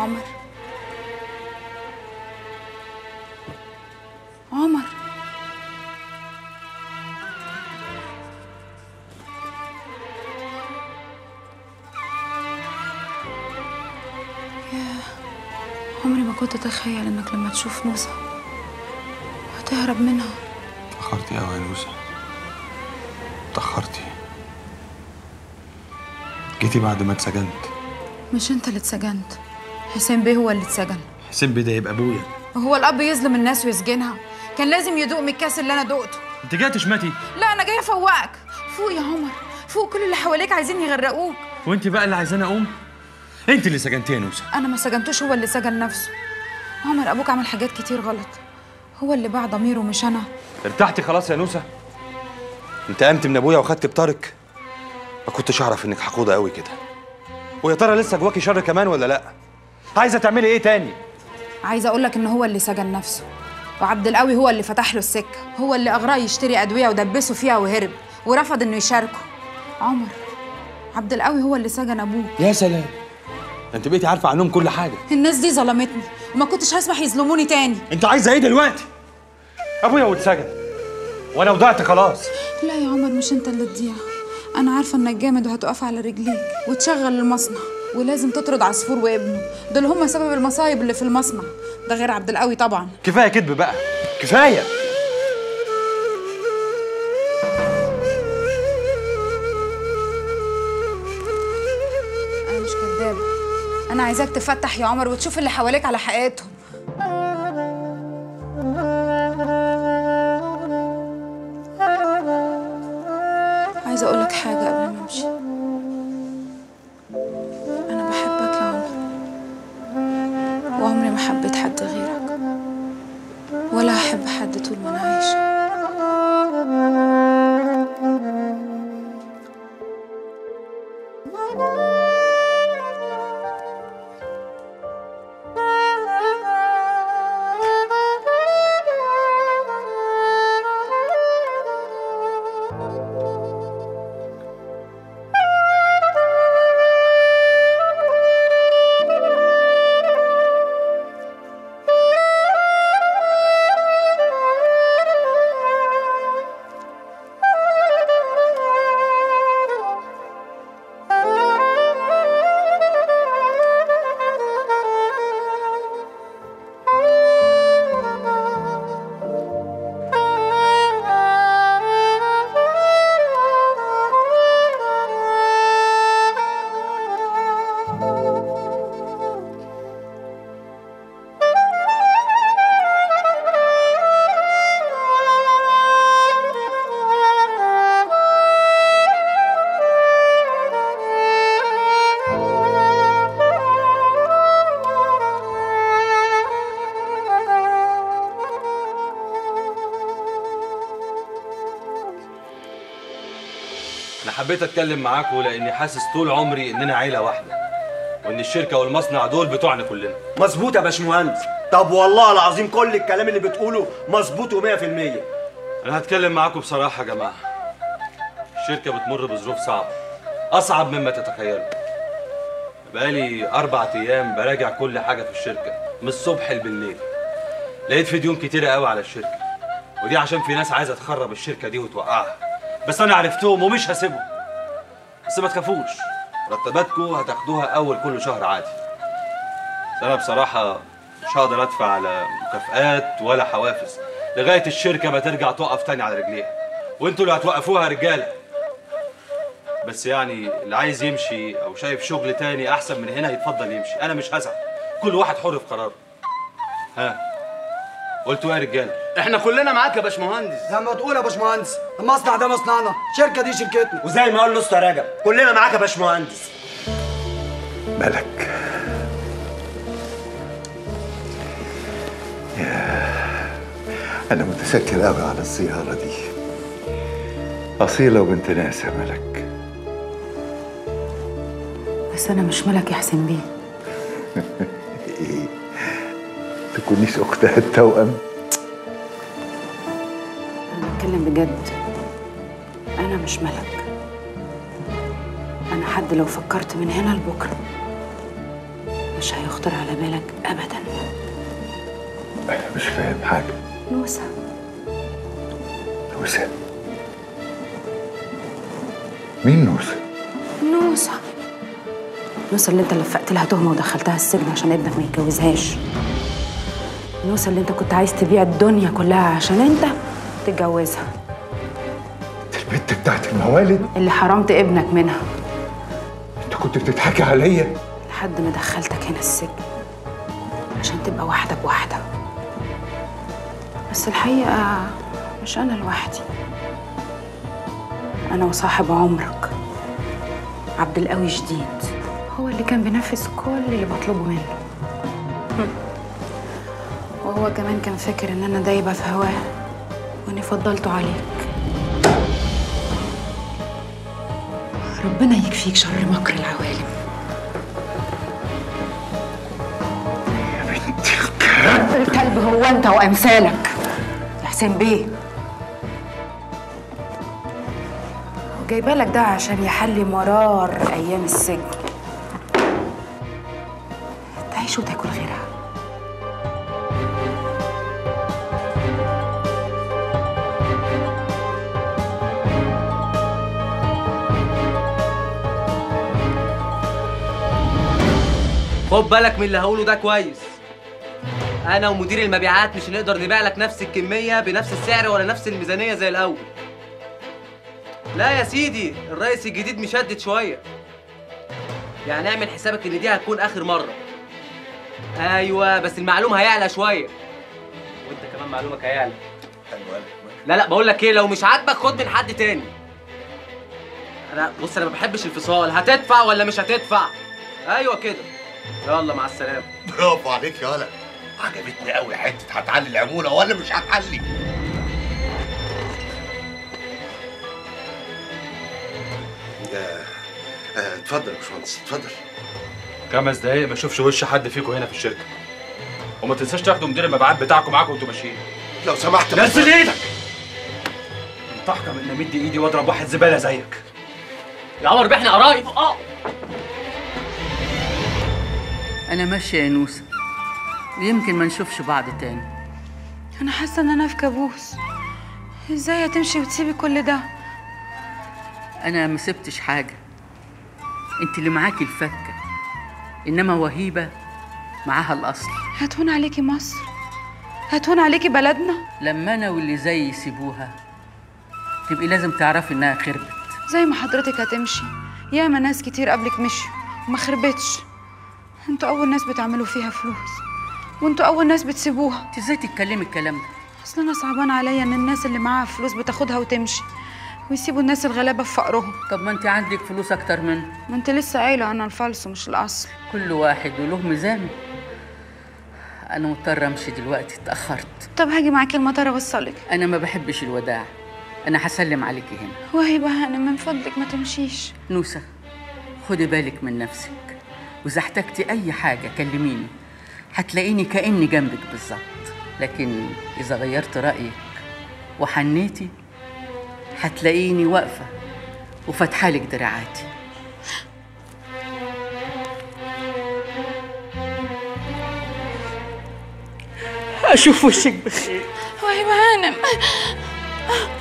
عمر عمر ياه عمري ما كنت اتخيل انك لما تشوف نوسة هتهرب منها اتأخرتي أوي يا نوسة اتأخرتي جيتي بعد ما اتسجنت مش انت اللي اتسجنت حسين بيه هو اللي اتسجن حسين بيه ده يبقى أبويا وهو الاب يظلم الناس ويسجنها كان لازم يدوق من الكاس اللي انا دقته أنت جاية تشمتي لا انا جايه افوقك فوق يا عمر فوق كل اللي حواليك عايزين يغرقوك وأنت بقى اللي عايزاني أقوم أنت اللي سجنتيه يا نوسة انا ما سجنتوش هو اللي سجن نفسه عمر ابوك عمل حاجات كتير غلط هو اللي باع ضميره مش انا ارتحتي خلاص يا نوسة انتقمت من أبويا وخدت بطارق ما كنتش أعرف إنك حقودة أوي كده ويا ترى لسه جواكي شر كمان ولا لأ؟ عايزة تعملي إيه تاني؟ عايزه اقول لك ان هو اللي سجن نفسه وعبد القوي هو اللي فتح له السكه هو اللي اغراه يشتري ادويه ودبسه فيها وهرب ورفض انه يشاركه عمر عبد القوي هو اللي سجن ابوه يا سلام انت بقيتي عارفه عنهم كل حاجه الناس دي ظلمتني وما كنتش هسمح يظلموني تاني انت عايزه ايه دلوقتي ابويا واتسجن وانا وضعت خلاص لا يا عمر مش انت اللي تضيع انا عارفه انك جامد وهتقف على رجليك وتشغل المصنع ولازم تطرد عصفور وابنه دول هما سبب المصايب اللي في المصنع ده غير عبد القوي طبعا كفايه كذب بقى كفايه انا مش كدابه انا عايزاك تفتح يا عمر وتشوف اللي حواليك على حقيقتهم عايزه اقول لك حاجه قبل ما امشي انا بحبك يا عمر وعمري ما حبيت حد غيرك ولا هحب حد طول ما انا عايشه انا حبيت اتكلم معاكم لاني حاسس طول عمري اننا عيله واحده وان الشركه والمصنع دول بتوعنا كلنا مظبوط يا باشمهندس طب والله العظيم كل الكلام اللي بتقوله مظبوط و100% انا هتكلم معاكم بصراحه يا جماعه الشركه بتمر بظروف صعبه اصعب مما تتخيلوا بقالي اربع ايام براجع كل حاجه في الشركه من الصبح بالليل لقيت في ديون كتيره قوي على الشركه ودي عشان في ناس عايزه تخرب الشركه دي وتوقعها بس انا عرفتهم ومش هسيبهم بس ما تخافوش مرتباتكم هتاخدوها اول كل شهر عادي بس انا بصراحه مش هقدر ادفع على مكافآت ولا حوافز لغايه الشركه ما ترجع تقف تاني على رجليها وانتوا اللي هتوقفوها يا رجاله بس يعني اللي عايز يمشي او شايف شغل تاني احسن من هنا يتفضل يمشي انا مش هزعل كل واحد حر في قراره ها قلتوا ايه يا رجاله احنا كلنا معاك يا باشمهندس زي ما تقول يا باشمهندس المصنع ده مصنعنا الشركه دي شركتنا وزي ما قال الاسطى رجب كلنا معاك يا باشمهندس ملك يا أنا متشكر أوي على الزيارة دي أصيلة وبنت ناس يا ملك بس انا مش ملك يا حسين بيه إيه تكونيش أختها التوأم انا بتكلم بجد انا مش ملك انا حد لو فكرت من هنا لبكره مش هيخطر على بالك ابدا انا مش فاهم حاجه نوسه نوسه مين نوسه نوسه نوسه اللي انت لفقت لها تهمه ودخلتها السجن عشان ابنك ما يتجوزهاش نوسه اللي انت كنت عايز تبيع الدنيا كلها عشان انت تتجوزها دي البت بتاعت الموالد اللي حرمت ابنك منها انت كنت بتضحكي عليا لحد ما دخلتك هنا السجن عشان تبقى واحدة بواحدة بس الحقيقة مش أنا لوحدي أنا وصاحب عمرك عبد القوي جديد هو اللي كان بينفذ كل اللي بطلبه منه وهو كمان كان فاكر إن أنا دايبة في هواه وإني فضلته عليك ربنا يكفيك شر مكر العوالم الكلب هو انت وامثالك يا حسين بيه وجايبه لك ده عشان يحلي مرار ايام السجن تعيش وتاكل غيرها خد بالك من اللي هقوله ده كويس انا ومدير المبيعات مش هنقدر نبيع لك نفس الكميه بنفس السعر ولا نفس الميزانيه زي الاول لا يا سيدي الرئيس الجديد مشدد شويه يعني اعمل حسابك ان دي هتكون اخر مره ايوه بس المعلوم هيعلى شويه وانت كمان معلومك هيعلى لا لا بقول لك ايه لو مش عاجبك خد من حد تاني انا بص انا ما بحبش الفصال هتدفع ولا مش هتدفع ايوه كده يلا مع السلامه برافو عليك يا ولد عجبتني قوي حته هتعلي العموله ولا مش هتعلي اتفضل يا باشمهندس اتفضل خمس دقايق ما اشوفش وش حد فيكم هنا في الشركه وما تنساش تاخدوا مدير المبيعات بتاعكم معاكم وانتوا ماشيين لو سمحت نزل ايدك انت احكم ان امد ايدي واضرب واحد زباله زيك يا عمر احنا قرايب اه أنا ماشية يا نوسة ويمكن ما نشوفش بعض تاني انا حاسه ان انا في كابوس ازاي هتمشي وتسيبي كل ده أنا ما سبتش حاجة أنت اللي معاكي الفكة إنما وهيبة معاها الأصل هتهون عليكي مصر هتهون عليكي بلدنا لما أنا واللي زيي يسيبوها تبقي لازم تعرفي إنها خربت زي ما حضرتك هتمشي ياما ناس كتير قبلك مشوا وما خربتش انتوا اول ناس بتعملوا فيها فلوس وانتوا اول ناس بتسيبوها أنت إزاي تتكلمي الكلام ده اصل انا صعبان عليا ان الناس اللي معاها فلوس بتاخدها وتمشي ويسيبوا الناس الغلابه في فقرهم طب ما أنت عندك فلوس أكتر منه ما انت لسه قايله انا الفالصو مش الاصل كل واحد وله ميزانه أنا مضطرة أمشي دلوقتي اتأخرت طب هاجي معاكي المطار اوصلك أنا ما بحبش الوداع أنا هسلم عليكي هنا وهيبه هانم من فضلك ما تمشيش نوسة خدي بالك من نفسك وإذا احتجتي أي حاجة كلميني هتلاقيني كأني جنبك بالظبط لكن إذا غيرت رأيك وحنيتي هتلاقيني واقفة وفاتحالك دراعاتي أشوف وشك بخير وهيبه هانم